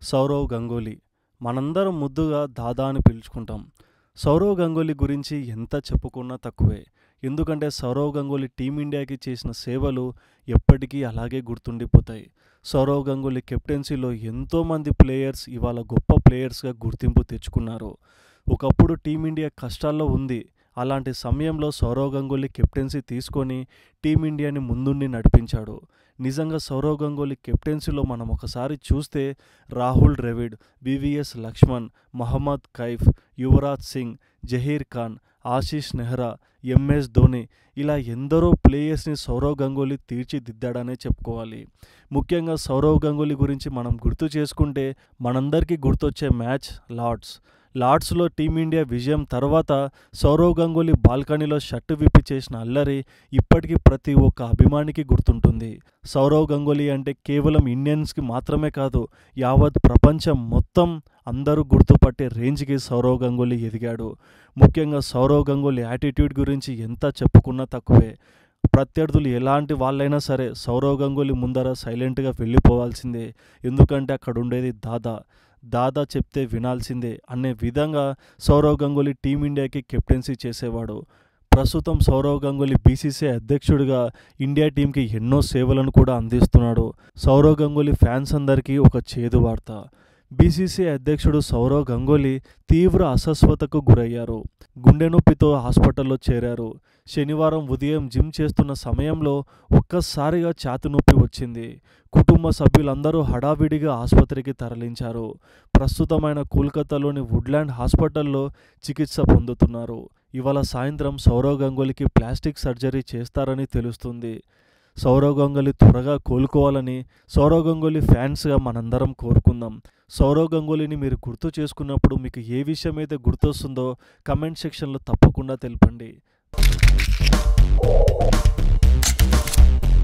సౌరవ్ గంగూలీ మనందరం ముద్దుగా దాదా అని పిలుచుకుంటాం సౌరవ్ గంగూలీ గురించి ఎంత చెప్పుకున్నా తక్కువే ఎందుకంటే సౌరవ్ గంగూలీ టీమిండియాకి చేసిన సేవలు ఎప్పటికీ అలాగే గుర్తుండిపోతాయి సౌరవ్ గంగూలీ కెప్టెన్సీలో ఎంతోమంది ప్లేయర్స్ ఇవాళ గొప్ప ప్లేయర్స్గా గుర్తింపు తెచ్చుకున్నారు ఒకప్పుడు టీమిండియా కష్టాల్లో ఉంది అలాంటి సమయంలో సౌరవ్ గంగూలీ కెప్టెన్సీ తీసుకొని టీమిండియాని ముందుండి నడిపించాడు నిజంగా సౌరవ్ గంగూలీ కెప్టెన్సీలో మనం ఒకసారి చూస్తే రాహుల్ ద్రవిడ్ వివిఎస్ లక్ష్మణ్ మహమ్మద్ కైఫ్ యువరాజ్ సింగ్ జహీర్ ఖాన్ ఆశీష్ నెహ్రా ఎంఎస్ ధోని ఇలా ఎందరో ప్లేయర్స్ని సౌరవ్ గంగూలీ తీర్చిదిద్దాడనే చెప్పుకోవాలి ముఖ్యంగా సౌరవ్ గంగూలీ గురించి మనం గుర్తు చేసుకుంటే మనందరికీ గుర్తొచ్చే మ్యాచ్ లార్డ్స్ లార్డ్స్లో టీమిండియా విజయం తర్వాత సౌరవ్ గంగూలీ బాల్కనీలో షర్టు విప్పి చేసిన అల్లరి ఇప్పటికీ ప్రతి ఒక్క అభిమానికి గుర్తుంటుంది సౌరవ్ గంగూలీ అంటే కేవలం ఇండియన్స్కి మాత్రమే కాదు యావత్ ప్రపంచం మొత్తం అందరూ గుర్తుపట్టే రేంజ్కి సౌరవ్ గంగూలీ ఎదిగాడు ముఖ్యంగా సౌరవ్ గంగూలీ యాటిట్యూడ్ గురించి ఎంత చెప్పుకున్నా తక్కువే ప్రత్యర్థులు ఎలాంటి వాళ్ళైనా సరే సౌరవ్ గంగూలీ ముందర సైలెంట్గా వెళ్ళిపోవాల్సిందే ఎందుకంటే అక్కడ ఉండేది దాదా దాదా చెప్తే వినాల్సిందే అనే విధంగా సౌరవ్ గంగూలీ టీమిండియాకి కెప్టెన్సీ చేసేవాడు ప్రస్తుతం సౌరవ్ గంగూలీ బీసీసీఐ అధ్యక్షుడిగా ఇండియా టీంకి ఎన్నో సేవలను కూడా అందిస్తున్నాడు సౌరవ్ గంగూలీ ఫ్యాన్స్ అందరికీ ఒక చేదు వార్త బీసీసీఐ అధ్యక్షుడు సౌరవ్ గంగూలీ తీవ్ర అస్వస్థతకు గురయ్యారు గుండె నొప్పితో హాస్పిటల్లో చేరారు శనివారం ఉదయం జిమ్ చేస్తున్న సమయంలో ఒక్కసారిగా ఛాతి నొప్పి వచ్చింది కుటుంబ సభ్యులందరూ హడావిడిగా ఆసుపత్రికి తరలించారు ప్రస్తుతమైన కోల్కతాలోని వుడ్లాండ్ హాస్పిటల్లో చికిత్స పొందుతున్నారు ఇవాళ సాయంత్రం సౌరవ్ గంగూలీకి ప్లాస్టిక్ సర్జరీ చేస్తారని తెలుస్తుంది సౌరవ్ గంగూలీ త్వరగా కోలుకోవాలని సౌరవ్ గంగూలీ ఫ్యాన్స్గా మనందరం కోరుకుందాం సౌరవ్ గంగూలీని మీరు గుర్తు చేసుకున్నప్పుడు మీకు ఏ విషయం అయితే గుర్తొస్తుందో కమెంట్ సెక్షన్లో తప్పకుండా తెలపండి